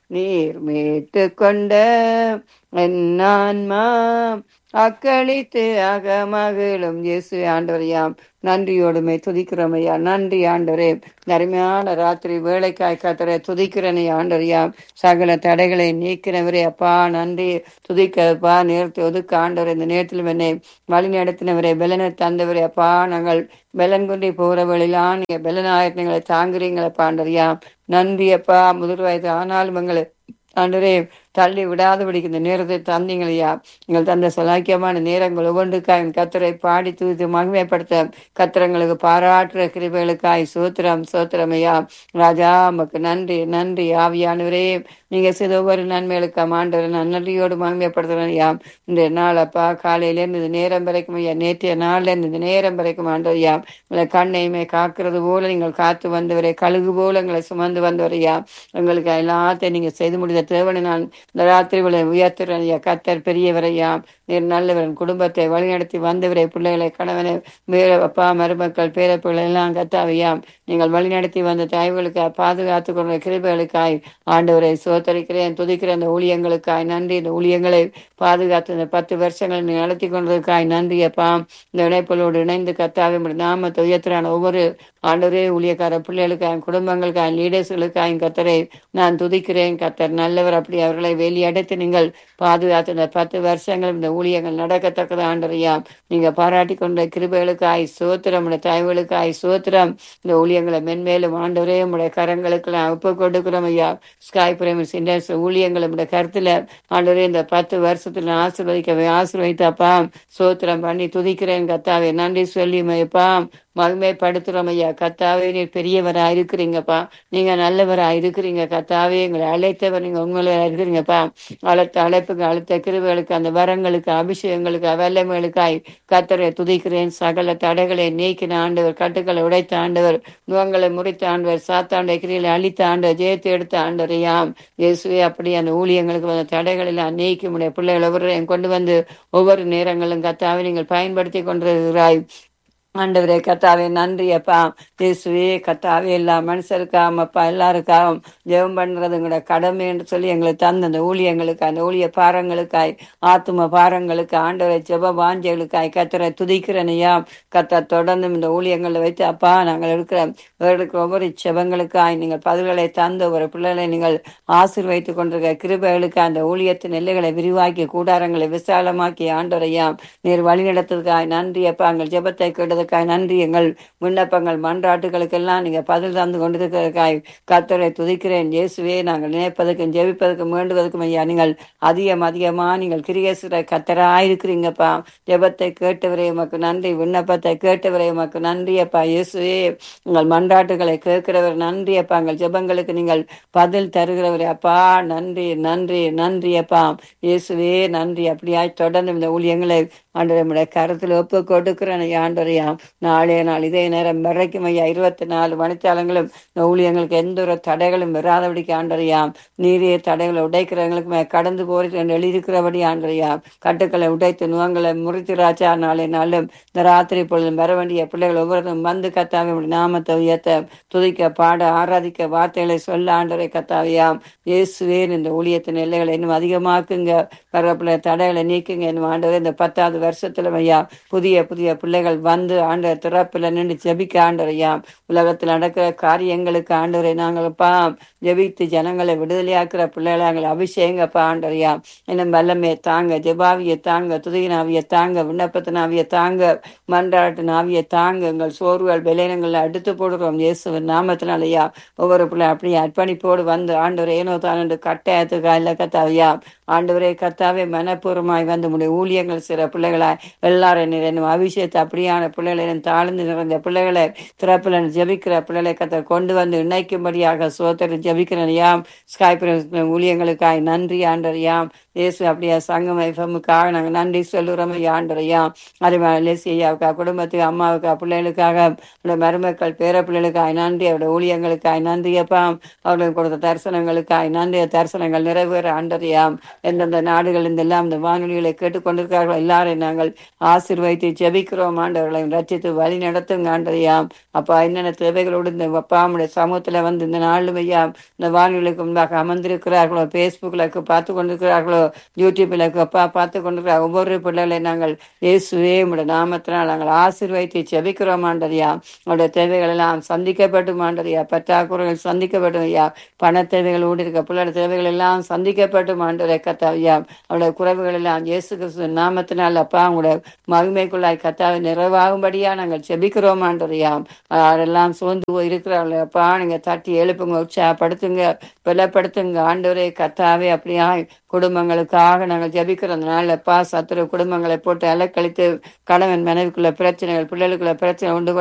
நீர் மீட்டு கொண்ட என் ஆன்மா அக்களித்து அகமகிழும் இயேசு ஆண்டவரையாம் நன்றியோடுமே துதிக்கிறோம் ஐயா நன்றி ஆண்டவரே இந்த அருமையான ராத்திரி வேலைக்காய் கத்தரை துதிக்கிறனே ஆண்டவரையாம் சகல தடைகளை நீக்கினவரே அப்பா நன்றி துதிக்கப்பா நேரத்தை ஒதுக்க ஆண்டவர் இந்த நேரத்தில் என்னை வழி நடத்தினவரே பெலனை தந்தவரே அப்பா நாங்கள் பெலன் கொண்டு போகிற வழியிலாம் நீங்க பெலனாயிரத்தி எங்களை தாங்குறீங்களப்பா ஆண்டவரையா நன்றி அப்பா முதிர் வயது ஆனாலும் எங்களை ஆண்டவரே தள்ளி விடாதபடிக்கு இந்த நேரத்தை தந்தீங்களையா எங்கள் தந்த சலாக்கியமான நேரங்கள் ஒவ்வொன்றுக்காய் கத்தரை பாடி தூத்து மகிமைப்படுத்த கத்திரங்களுக்கு பாராட்டுற கிருபைகளுக்காய் சோத்திரம் சோத்திரமையா ராஜா உமக்கு நன்றி நன்றி ஆவியானவரே நீங்க செய்த ஒவ்வொரு நன்மைகளுக்கு ஆண்டவர் நான் நன்றியோடு மகிமைப்படுத்துறேன்யா இந்த நாள் அப்பா காலையிலேருந்து இந்த நேரம் வரைக்கும் ஐயா நேற்றைய நாள்ல இருந்து இந்த நேரம் வரைக்கும் ஆண்டவரையா உங்களை கண்ணையுமே காக்கிறது போல நீங்கள் காத்து வந்தவரே கழுகு போல எங்களை சுமந்து வந்தவரையா எங்களுக்கு எல்லாத்தையும் நீங்க செய்து முடிந்த தேவனை நான் இந்த ராத்திரி உங்களை உயர்த்துறேன் ஐயா கத்தர் பெரியவரையா நீர் நல்லவரன் குடும்பத்தை வழிநடத்தி வந்தவரை பிள்ளைகளை கணவனை வேற அப்பா மருமக்கள் பேரப்பிள்ளை எல்லாம் கத்தாவையாம் நீங்கள் வழிநடத்தி வந்த தாய்களுக்கு பாதுகாத்து கொண்ட கிருபைகளுக்காய் ஆண்டவரை சோத்தரிக்கிறேன் துதிக்கிறேன் அந்த ஊழியங்களுக்காய் நன்றி இந்த ஊழியங்களை பாதுகாத்து இந்த பத்து வருஷங்கள் நீ நடத்தி கொண்டதுக்காய் நன்றி அப்பா இந்த இணைப்புகளோடு இணைந்து கத்தாவை நாமத்தை உயர்த்துறான ஒவ்வொரு ஆண்டவரே ஊழியக்கார பிள்ளைகளுக்காக குடும்பங்களுக்காக லீடர்ஸ்களுக்காக கத்தரை நான் துதிக்கிறேன் கத்தர் நல்லவர் அப்படி அவர்களை வெளியடைத்து நீங்கள் பாதுகாத்து இந்த பத்து வருஷங்கள் இந்த ஊழியங்கள் நடக்கத்தக்கது ஆண்டரையா நீங்க பாராட்டி கொண்ட கிருபைகளுக்காய் சோத்திரம் உடைய தாய்களுக்காய் சோத்திரம் இந்த ஊழியங்களை மென்மேலும் ஆண்டவரே உடைய கரங்களுக்கு நான் ஒப்பு கொடுக்கிறோம் ஐயா ஸ்காய் பிரேம் சிண்டர்ஸ் ஊழியங்களை உடைய கருத்துல ஆண்டவரே இந்த பத்து வருஷத்துல நான் ஆசீர்வதிக்க ஆசீர்வதித்தாப்பா சோத்திரம் பண்ணி துதிக்கிறேன் கத்தாவே நன்றி சொல்லி மையப்பா மகிமைப்படுத்துறோம் ஐயா கத்தாவே நீர் பெரியவரா இருக்கிறீங்கப்பா நீங்க நல்லவரா இருக்கிறீங்க கத்தாவே எங்களை அழைத்தவர் நீங்க உண்மையில இருக்கிறீங்கப்பா அழைத்த அழைப்புக்கு அழைத்த கிருபைகளுக்கு அந்த வரங்களுக்கு அபிஷேகங்களுக்கு வல்லமைகளுக்காய் கத்தரை துதிக்கிறேன் சகல தடைகளை நீக்கின ஆண்டவர் கட்டுக்களை உடைத்த ஆண்டவர் நுகங்களை முறித்த ஆண்டவர் சாத்தாண்ட கிரியில அழித்த ஆண்டவர் ஜெயத்தை எடுத்த ஆண்டவர் யாம் இயேசுவே அப்படி அந்த ஊழியங்களுக்கு வந்த தடைகள் எல்லாம் நீக்கி முடிய பிள்ளைகள் ஒவ்வொருவரையும் கொண்டு வந்து ஒவ்வொரு நேரங்களும் கத்தாவை நீங்கள் பயன்படுத்தி கொண்டிருக்கிறாய் ஆண்டவரே கத்தாவே நன்றி அப்பா இயேசுவே கத்தாவே எல்லா மனுஷருக்காகவும் அப்பா எல்லாருக்காகவும் ஜெபம் பண்றது எங்களோட கடமை என்று சொல்லி எங்களுக்கு தந்த அந்த ஊழியங்களுக்கு அந்த ஊழிய பாரங்களுக்காய் ஆத்தும பாரங்களுக்கு ஆண்டவரை ஜெப வாஞ்சைகளுக்காய் கத்தரை துதிக்கிறனையா கத்த தொடர்ந்து இந்த ஊழியங்களை வைத்து அப்பா நாங்கள் இருக்கிற இருக்கிற ஒவ்வொரு ஜெபங்களுக்காய் நீங்கள் பதில்களை தந்த ஒரு பிள்ளைகளை நீங்கள் ஆசீர்வைத்துக் கொண்டிருக்க கிருபைகளுக்கு அந்த ஊழியத்தின் எல்லைகளை விரிவாக்கி கூடாரங்களை விசாலமாக்கி ஆண்டவரையா நீர் வழிநடத்ததுக்காய் நன்றி அப்பா எங்கள் ஜெபத்தை கேட்டது கொடுத்ததுக்காய் நன்றி எங்கள் விண்ணப்பங்கள் மன்றாட்டுகளுக்கெல்லாம் நீங்க பதில் தந்து கொண்டிருக்கிறதுக்காய் கத்தரை துதிக்கிறேன் இயேசுவே நாங்கள் நினைப்பதற்கும் ஜெபிப்பதற்கும் வேண்டுவதற்கும் ஐயா நீங்கள் அதிகம் அதிகமா நீங்கள் கிரியேசுர கத்தராயிருக்கிறீங்கப்பா ஜெபத்தை கேட்டவரே உமக்கு நன்றி விண்ணப்பத்தை கேட்டவரே உமக்கு நன்றி அப்பா இயேசுவே உங்கள் மன்றாட்டுகளை கேட்கிறவர் நன்றி அப்பா எங்கள் ஜெபங்களுக்கு நீங்கள் பதில் தருகிறவரே அப்பா நன்றி நன்றி நன்றி அப்பா இயேசுவே நன்றி அப்படியாய் தொடர்ந்து இந்த ஊழியங்களை ஆண்டவருடைய கருத்தில் ஒப்பு கொடுக்கிறேன் ஆண்டவரையாம் நாளே நாள் இதே நேரம் வரைக்கும் ஐயா இருபத்தி நாலு மணித்தாளங்களும் இந்த ஊழியங்களுக்கு எந்த ஒரு தடைகளும் வராதபடிக்கு ஆண்டறியாம் நீரிய தடைகளை உடைக்கிறவங்களுக்கு கடந்து போறது என்று எழுதியிருக்கிறபடி ஆண்டறியாம் கட்டுக்களை உடைத்து நுகங்களை முறித்து ராஜா நாளே நாளும் இந்த ராத்திரி பொழுதும் வர வேண்டிய பிள்ளைகள் ஒவ்வொருத்தரும் வந்து கத்தாவே உம்முடைய நாமத்தை உயர்த்த துதிக்க பாட ஆராதிக்க வார்த்தைகளை சொல்ல ஆண்டரை கத்தாவியாம் இயேசுவேன் இந்த ஊழியத்தின் எல்லைகளை இன்னும் அதிகமாக்குங்க வரப்பிள்ளை தடைகளை நீக்குங்க என்னும் ஆண்டவர் இந்த பத்தாவது வருஷத்துல ஐயா புதிய புதிய பிள்ளைகள் வந்து ஆண்டவர் திறப்பில் நின்று ஜெபிக்க ஆண்டவரையா உலகத்தில் நடக்கிற காரியங்களுக்கு ஆண்டவரை நாங்கள்ப்பா ஜெபித்து ஜனங்களை விடுதலையாக்குற பிள்ளைகளை நாங்கள் அபிஷேகப்பா ஆண்டவரையா இன்னும் வல்லமையை தாங்க ஜெபாவியை தாங்க துதியினாவியை தாங்க விண்ணப்பத்தினாவியை தாங்க மன்றாட்டு நாவியை தாங்க எங்கள் சோர்வுகள் விளைனங்களை அடுத்து போடுறோம் இயேசுவின் நாமத்தினாலயா ஒவ்வொரு பிள்ளை அப்படியே அர்ப்பணிப்போடு வந்து ஆண்டவர் ஏனோ தான் என்று கட்டாயத்துக்கா இல்லை கத்தாவையா ஆண்டவரே கத்தாவே மனப்பூர்வமாய் வந்து உடைய ஊழியங்கள் சில பிள்ளைகளாய் எல்லாரும் நிறைய அபிஷேகத்தை அப்படியான பிள்ளைகளை தாழ்ந்து நிறைந்த பிள்ளைகளை திறப்பில் ஜெபிக்கிற பிள்ளைகளை கத்த கொண்டு வந்து இணைக்கும்படியாக சோத்தரை ஜெபிக்கிறனையாம் ஸ்காய்பிர ஊழியங்களுக்காய் நன்றி ஆண்டறியாம் இயேசு அப்படியா சங்கம் எஃப்எம்முக்காக நாங்கள் நன்றி சொல்லுறோம் ஆண்டரையாம் அறிவாள லேசியாவுக்கா குடும்பத்துக்கு அம்மாவுக்கா பிள்ளைகளுக்காக அவருடைய மருமக்கள் பேர பிள்ளைகளுக்காய் நன்றி அவருடைய ஊழியங்களுக்காய் நன்றியப்பா அவர்களுக்கு கொடுத்த தரிசனங்களுக்காய் நன்றி தரிசனங்கள் நிறைவேற ஆண்டறியாம் எந்தெந்த நாடுகள் இந்த எல்லாம் இந்த வானொலிகளை கேட்டுக்கொண்டிருக்கிறார்கள் எல்லாரையும் நாங்கள் ஆசீர்வதித்து ஜெபிக்கிறோம் ஆண்டவர்களை ரச்சித்து வழி நடத்துங்க ஆண்டரையாம் அப்பா என்னென்ன தேவைகளோடு இந்த அப்பாவுடைய சமூகத்துல வந்து இந்த நாளும் ஐயா இந்த வானொலிக்கு முன்பாக அமர்ந்திருக்கிறார்களோ ஃபேஸ்புக்கில் பார்த்து கொண்டிருக்கிறார்களோ யூடியூப்பில் அப்பா பார்த்து கொண்டிருக்கிற ஒவ்வொரு பிள்ளைகளை நாங்கள் இயேசுவே உடைய நாமத்தினால் நாங்கள் ஆசீர்வதித்து செபிக்கிறோம் ஆண்டரியா அவருடைய தேவைகள் எல்லாம் சந்திக்கப்படும் ஆண்டரியா பற்றாக்குறைகள் சந்திக்கப்படும் ஐயா பண தேவைகளோடு இருக்க பிள்ளைட தேவைகள் எல்லாம் சந்திக்கப்படும் ஆண்டரை கத்தாவியா அவருடைய குறைவுகள் எல்லாம் இயேசு கிறிஸ்து நாமத்தினால் அப்பா உங்களுடைய மகிமைக்குள்ளாய் கத்தாவை நிறைவாகும்படியா நாங்கள் செபிக்கிறோம் ஆண்டரியா அதெல்லாம் சோர்ந்து போய் இருக்கிறார்கள் அப்பா நீங்க தட்டி எழுப்புங்க உற்சாகப்படுத்துங்க பலப்படுத்துங்க ஆண்டவரே கத்தாவே அப்படியா குடும்பங்களுக்காக நாங்கள் ஜெபிக்கிறோம் அந்த நாள்ல அப்பா சத்துரு குடும்பங்களை போட்டு அலக்கழித்து கணவன் மனைவிக்குள்ள பிரச்சனைகள் பிள்ளைகளுக்குள்ள பிரச்சனை உண்டு